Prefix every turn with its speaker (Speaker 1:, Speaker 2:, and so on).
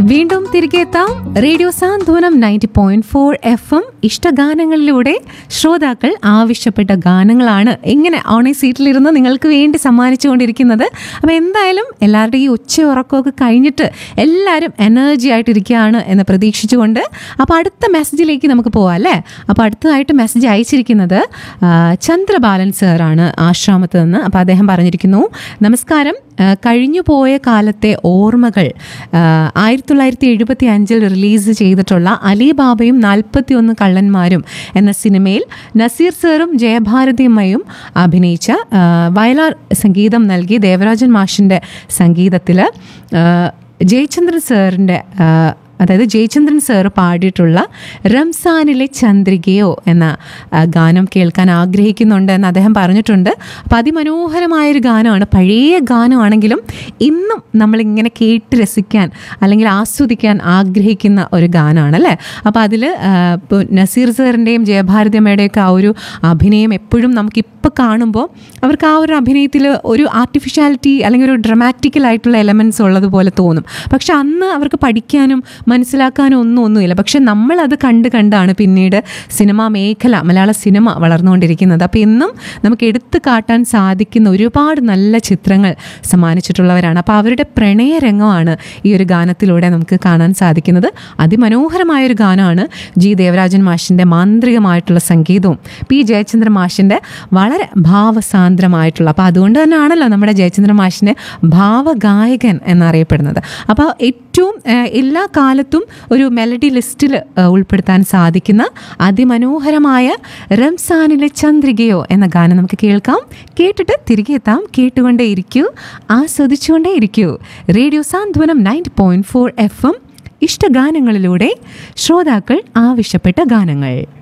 Speaker 1: വീണ്ടും തിരികെ എത്താം radio Santhwanam ninety point four F M ഇഷ്ടഗാനങ്ങളിലൂടെ ശ്രോതാക്കൾ ആവശ്യപ്പെട്ട ഗാനങ്ങളാണ് ഇങ്ങനെ ഓണേ സീറ്റിലിരുന്ന് നിങ്ങൾക്ക് വേണ്ടി സമ്മാനിച്ചുകൊണ്ടിരിക്കുന്നത് അപ്പോൾ എന്തായാലും എല്ലാവരുടെയും ഈ ഉച്ച ഉറക്കമൊക്കെ കഴിഞ്ഞിട്ട് എല്ലാവരും എനർജി ആയിട്ടിരിക്കുകയാണ് എന്ന് പ്രതീക്ഷിച്ചുകൊണ്ട് അപ്പോൾ അടുത്ത മെസ്സേജിലേക്ക് നമുക്ക് പോവാം അല്ലേ അപ്പോൾ അടുത്തതായിട്ട് മെസ്സേജ് അയച്ചിരിക്കുന്നത് ആ, ചന്ദ്രബാലൻ സാറാണ് ആശ്രാമത്ത് നിന്ന് അപ്പോൾ അദ്ദേഹം പറഞ്ഞിരിക്കുന്നു നമസ്കാരം ആ, കഴിഞ്ഞുപോയ കാലത്തെ ഓർമ്മകൾ ആ, ആയിരത്തി തൊള്ളായിരത്തി എഴുപത്തി അഞ്ചിൽ റിലീസ് ചെയ്തിട്ടുള്ള അലിബാബയും നാൽപ്പത്തി ഒന്ന് കള്ളന്മാരും എന്ന സിനിമയിൽ നസീർ സാറും ജയഭാരതിയമ്മയും അഭിനയിച്ച ആ, വയലാർ സംഗീതം നൽകി ദേവരാജൻ മാഷിൻ്റെ സംഗീതത്തിൽ ജയചന്ദ്രൻ സാറിൻ്റെ അതായത് ജയചന്ദ്രൻ സാർ പാടിയിട്ടുള്ള റംസാനിലെ ചന്ദ്രികയോ എന്ന ആ, ഗാനം കേൾക്കാൻ ആഗ്രഹിക്കുന്നുണ്ട് എന്ന് അദ്ദേഹം പറഞ്ഞിട്ടുണ്ട് അപ്പം അതിമനോഹരമായൊരു ഗാനമാണ് പഴയ ഗാനമാണെങ്കിലും ഇന്നും നമ്മളിങ്ങനെ കേട്ട് രസിക്കാൻ അല്ലെങ്കിൽ ആസ്വദിക്കാൻ ആഗ്രഹിക്കുന്ന ഒരു ഗാനമാണ് അല്ലേ അപ്പോൾ അതിൽ ഇപ്പോൾ നസീർ സാറിൻ്റെയും ജയഭാരതിയമ്മയുടെയൊക്കെ ആ ഒരു അഭിനയം എപ്പോഴും നമുക്കിപ്പോൾ കാണുമ്പോൾ അവർക്ക് ആ ഒരു അഭിനയത്തിൽ ഒരു ആർട്ടിഫിഷ്യാലിറ്റി അല്ലെങ്കിൽ ഒരു ഡ്രമാറ്റിക്കൽ ആയിട്ടുള്ള എലമെൻറ്റ്സ് ഉള്ളതുപോലെ തോന്നും പക്ഷെ അന്ന് അവർക്ക് പഠിക്കാനും മനസ്സിലാക്കാനും ഒന്നും ഒന്നുമില്ല പക്ഷെ നമ്മളത് കണ്ട് കണ്ടാണ് പിന്നീട് സിനിമാ മേഖല മലയാള സിനിമ വളർന്നുകൊണ്ടിരിക്കുന്നത് അപ്പോൾ ഇന്നും നമുക്ക് എടുത്തു കാട്ടാൻ സാധിക്കുന്ന ഒരുപാട് നല്ല ചിത്രങ്ങൾ സമ്മാനിച്ചിട്ടുള്ളവരാണ് അപ്പോൾ അവരുടെ പ്രണയരംഗമാണ് ഈ ഒരു ഗാനത്തിലൂടെ നമുക്ക് കാണാൻ സാധിക്കുന്നത് അതിമനോഹരമായൊരു ഗാനമാണ് ജി ദേവരാജൻ മാഷിൻ്റെ മാന്ത്രികമായിട്ടുള്ള സംഗീതവും പി ജയചന്ദ്ര മാഷിൻ്റെ വളരെ ഭാവസാന്ദ്രമായിട്ടുള്ള അപ്പോൾ അതുകൊണ്ട് തന്നെയാണല്ലോ നമ്മുടെ ജയചന്ദ്ര മാഷിനെ ഭാവഗായകൻ എന്നറിയപ്പെടുന്നത് അപ്പോൾ ഏറ്റവും ഏഹ്, എല്ലാ കാലത്തും ഒരു മെലഡി ലിസ്റ്റിൽ ഏഹ്, ഉൾപ്പെടുത്താൻ സാധിക്കുന്ന അതിമനോഹരമായ റംസാനിലെ ചന്ദ്രികയോ എന്ന ഗാനം നമുക്ക് കേൾക്കാം കേട്ടിട്ട് തിരികെ എത്താം കേട്ടുകൊണ്ടേ ഇരിക്കൂ ആസ്വദിച്ചുകൊണ്ടേ ഇരിക്കൂ radio Santhwanam ninety point four F M ഇഷ്ടഗാനങ്ങളിലൂടെ ശ്രോതാക്കൾ ആവശ്യപ്പെട്ട ഗാനങ്ങൾ